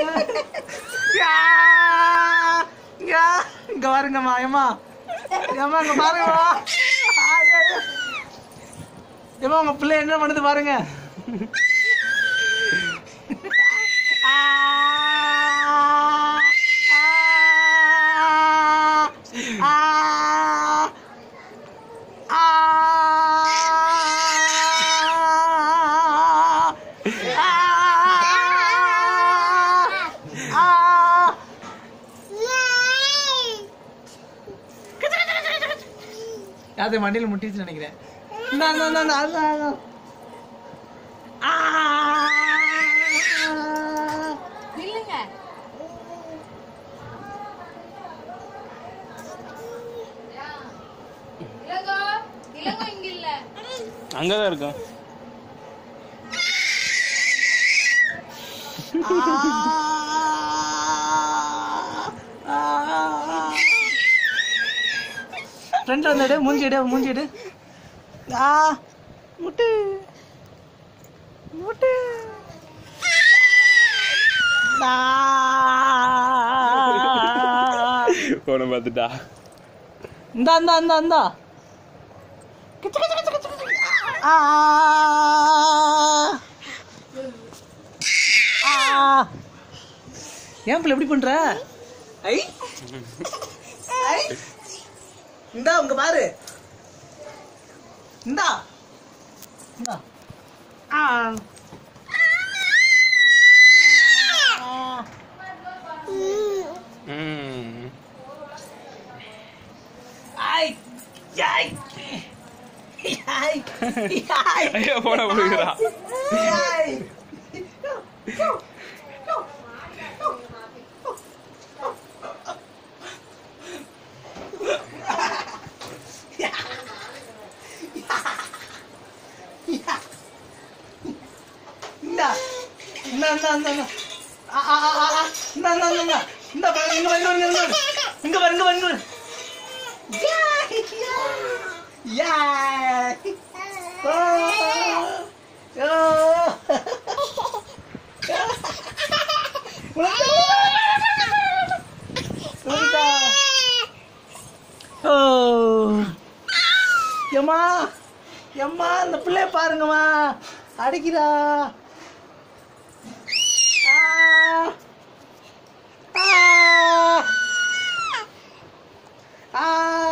யா! யா! இங்க பாருங்கம்மா ஏம்மா ஏம்மா இங்க பாருங்கம்மா ஐயோ, ஐயோ. ஏம்மா உங்க பிள்ளை என்ன பண்ணுது பாருங்க ஆ! ஆ! ஆ! அது மண்டியில் முட்டிச்சு நினைக்கிறேன் இந்தா, இந்தா, இந்தா, இந்தா, அதான், அதான். ஆ! நில்லுங்க இளங்கோ இளங்கோ இங்க இல்ல அங்கதான் இருக்கும் ஃப்ரெண்ட்ல வந்துடு மூஞ்சி எடு மூஞ்சி எடு ஆ முட்டு முட்டு ஆ. போன பார்த்துட்டா இந்தா இந்தா இந்தா இந்தா கிச்சு, கிச்சு, கிச்சு, கிச்சு, கிச்சு. ஆ. ஆ. ஏன் பிள்ளை எப்படி பண்ற ஐ ஐ இந்தா உங்க பாரு இந்தா இந்தா ஆ ஆ. ம் ஐ ஐ ஐ ஐ ஐயோ போன போடுகிறா ஐ இந்தா இந்தா இந்தா இந்தா இந்தா. ஆ ஆ ஆ ஆ, ஆ. இந்தா இந்தா இந்தா இந்தா. இந்தா பாரு, இங்க பாரு, இங்க பாரு, இங்க பாரு. இங்க பாரு இங்க பாரு இங்க பாரு Yay! Oh! Oh! உனக்கா? ஓ எம்மா எம்மா இந்த பிள்ளைய பாருங்கம்மா அடிக்கிறா ஆ ஆ ஆ